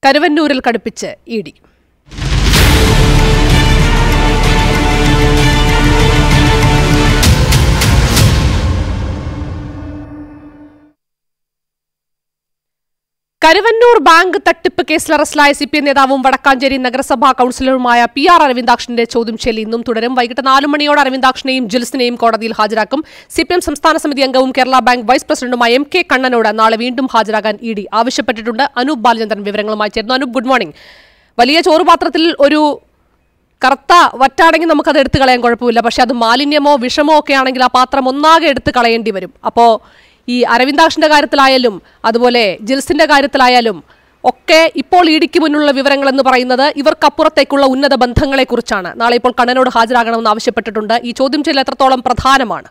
കരുവന്നൂരിൽ കടുപ്പിച്ച് E D Karuvannur bank തട്ടിപ്പ് കേസിൽ അറസ്റ്റിലായ സി പി എം നേതാവും വടക്കാഞ്ചേരി നഗരസഭാ കൌൺസിലറുമായ പി ആർ അരവിന്ദാക്ഷന്റെ ചോദ്യം ചെയ്യൽ ഇന്നും തുടരും വൈകിട്ട് നാല് മണിയോടെ അരവിന്ദാക്ഷനെയും ജിൽസിനെയും കോടതിയിൽ ഹാജരാക്കും സി പി എം സംസ്ഥാന സമിതി അംഗവും കേരള ബാങ്ക് വൈസ് പ്രസിഡന്റുമായ എം കെ കണ്ണനോട് നാളെ വീണ്ടും ഹാജരാകാൻ ഇ ഡി ആവശ്യപ്പെട്ടിട്ടുണ്ട് അനൂപ് ബാലചന്ദ്രൻ വിവരങ്ങളുമായി ചേർന്നു അനൂപ് ഗുഡ് മോർണിംഗ് വലിയ ചോറുപാത്രത്തിൽ ഒരു കറുത്ത വറ്റാണെങ്കിൽ നമുക്കത് എടുത്തു കളയാൻ കുഴപ്പമില്ല പക്ഷെ അത് മാലിന്യമോ വിഷമോ ഒക്കെ ആണെങ്കിൽ ആ പാത്രം ഒന്നാകെ എടുത്ത് കളയേണ്ടി വരും അപ്പോൾ ഈ അരവിന്ദാക്ഷന്റെ കാര്യത്തിലായാലും അതുപോലെ ജിൽസിന്റെ കാര്യത്തിലായാലും ഒക്കെ ഇപ്പോൾ ഇടിക്ക് മുന്നിലുള്ള വിവരങ്ങൾ എന്ന് പറയുന്നത് ഇവർക്കപ്പുറത്തേക്കുള്ള ഉന്നത ബന്ധങ്ങളെക്കുറിച്ചാണ് നാളെ ഇപ്പോൾ കണ്ണനോട് ഹാജരാകണമെന്ന് ആവശ്യപ്പെട്ടിട്ടുണ്ട് ഈ ചോദ്യം ചെയ്യൽ എത്രത്തോളം പ്രധാനമാണ്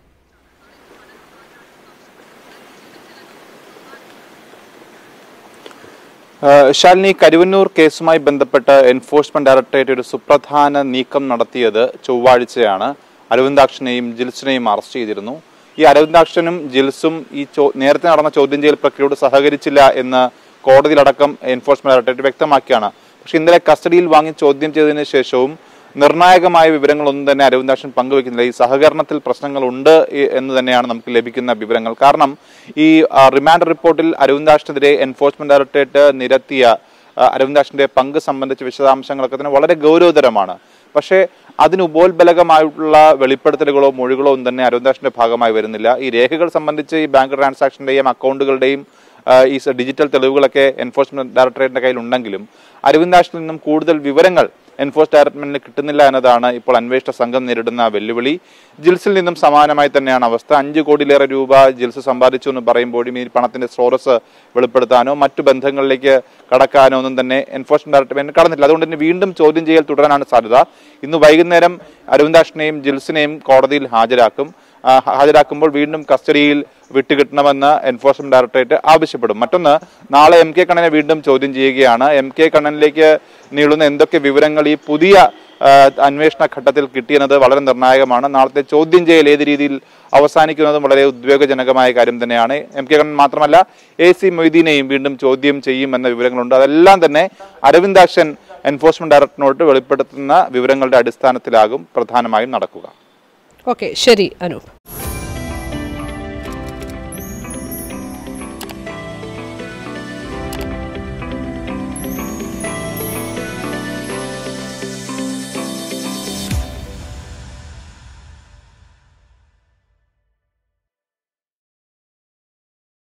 ഏഹ് ശാലിനി കരുവന്നൂർ കേസുമായി ബന്ധപ്പെട്ട് എൻഫോഴ്സ്മെന്റ് ഡയറക്ടറേറ്റ് ഒരു സുപ്രധാന നീക്കം നടത്തിയത് ചൊവ്വാഴ്ചയാണ് അരവിന്ദാക്ഷനെയും ജിൽസിനെയും അറസ്റ്റ് ചെയ്തിരുന്നു ഈ അരവിന്ദാക്ഷനും ജിൽസും ഈ ചോ- നേരത്തെ നടന്ന ചോദ്യം ചെയ്യൽ പ്രക്രിയയോട് സഹകരിച്ചില്ല എന്ന് കോടതിയിലടക്കം എൻഫോഴ്സ്മെന്റ് ഡയറക്ടറേറ്റ് വ്യക്തമാക്കിയാണ് പക്ഷെ ഇന്നലെ കസ്റ്റഡിയിൽ വാങ്ങി ചോദ്യം ചെയ്തതിനു ശേഷവും നിർണായകമായ വിവരങ്ങളൊന്നും തന്നെ അരവിന്ദാക്ഷൻ പങ്കുവെക്കുന്നില്ല ഈ സഹകരണത്തിൽ പ്രശ്നങ്ങളുണ്ട് ഈ- എന്ന് തന്നെയാണ് നമുക്ക് ലഭിക്കുന്ന വിവരങ്ങൾ കാരണം ഈ ആ, റിമാൻഡ് റിപ്പോർട്ടിൽ അരവിന്ദാക്ഷനെതിരെ എൻഫോഴ്സ്മെന്റ് ഡയറക്ടറേറ്റ് നിരത്തിയ ആ, അരവിന്ദാക്ഷന്റെ പങ്ക് സംബന്ധിച്ച വിശദാംശങ്ങളൊക്കെ തന്നെ വളരെ ഗൗരവതരമാണ് പക്ഷേ അതിന് ഉപോത്ബലകമായിട്ടുള്ള വെളിപ്പെടുത്തലുകളോ മൊഴികളോ ഒന്നും തന്നെ അരവിന്ദാക്ഷന്റെ ഭാഗമായി വരുന്നില്ല ഈ രേഖകൾ സംബന്ധിച്ച് ഈ ബാങ്ക് ട്രാൻസാക്ഷന്റെയും അക്കൗണ്ടുകളുടെയും ആ, ഈ സ- ഡിജിറ്റൽ തെളിവുകളൊക്കെ എൻഫോഴ്സ്മെന്റ് ഡയറക്ടറേറ്റിന്റെ കയ്യിൽ ഉണ്ടെങ്കിലും അരവിന്ദാക്ഷനിൽ നിന്നും കൂടുതൽ വിവരങ്ങൾ എൻഫോഴ്സ് ഡയറക്ടറേറ്റിന് കിട്ടുന്നില്ല എന്നതാണ് ഇപ്പോൾ അന്വേഷണ സംഘം നേരിടുന്ന വെല്ലുവിളി ജിൽസിൽ നിന്നും സമാനമായി തന്നെയാണ് അവസ്ഥ അഞ്ച് കോടിയിലേറെ രൂപ ജിൽസ് സമ്പാദിച്ചു എന്ന് പറയുമ്പോഴും ഈ പണത്തിന്റെ സ്രോതസ് വെളിപ്പെടുത്താനോ മറ്റു ബന്ധങ്ങളിലേക്ക് കടക്കാനോ ഒന്നും തന്നെ എൻഫോഴ്സ്മെന്റ് ഡയറക്ടറേറ്റ് കടന്നില്ല അതുകൊണ്ട് തന്നെ വീണ്ടും ചോദ്യം ചെയ്യൽ തുടരാനാണ് സാധ്യത ഇന്ന് വൈകുന്നേരം അരവിന്ദാഷിനെയും ജിൽസിനെയും കോടതിയിൽ ഹാജരാക്കും ആ, ഹാജരാക്കുമ്പോൾ വീണ്ടും കസ്റ്റഡിയിൽ വിട്ടുകിട്ടണമെന്ന് എൻഫോഴ്സ്മെന്റ് ഡയറക്ടറേറ്റ് ആവശ്യപ്പെടും മറ്റൊന്ന് നാളെ എം കെ കണ്ണനെ വീണ്ടും ചോദ്യം ചെയ്യുകയാണ് എം കെ കണ്ണനിലേക്ക് നീളുന്ന എന്തൊക്കെ വിവരങ്ങൾ ഈ പുതിയ ആ, അന്വേഷണ ഘട്ടത്തിൽ കിട്ടിയെന്നത് വളരെ നിർണായകമാണ് നാളത്തെ ചോദ്യം ചെയ്യൽ ഏത് രീതിയിൽ അവസാനിക്കുന്നതും വളരെ ഉദ്വേഗജനകമായ കാര്യം തന്നെയാണ് എം കെ കണ്ണൻ മാത്രമല്ല എ സി മൊയ്തീനെയും വീണ്ടും ചോദ്യം ചെയ്യുമെന്ന വിവരങ്ങളുണ്ട് അതെല്ലാം തന്നെ അരവിന്ദാക്ഷൻ എൻഫോഴ്സ്മെന്റ് ഡയറക്ടറിനോട് വെളിപ്പെടുത്തുന്ന വിവരങ്ങളുടെ അടിസ്ഥാനത്തിലാകും പ്രധാനമായും നടക്കുക ഓക്കെ ശരി അനൂപ്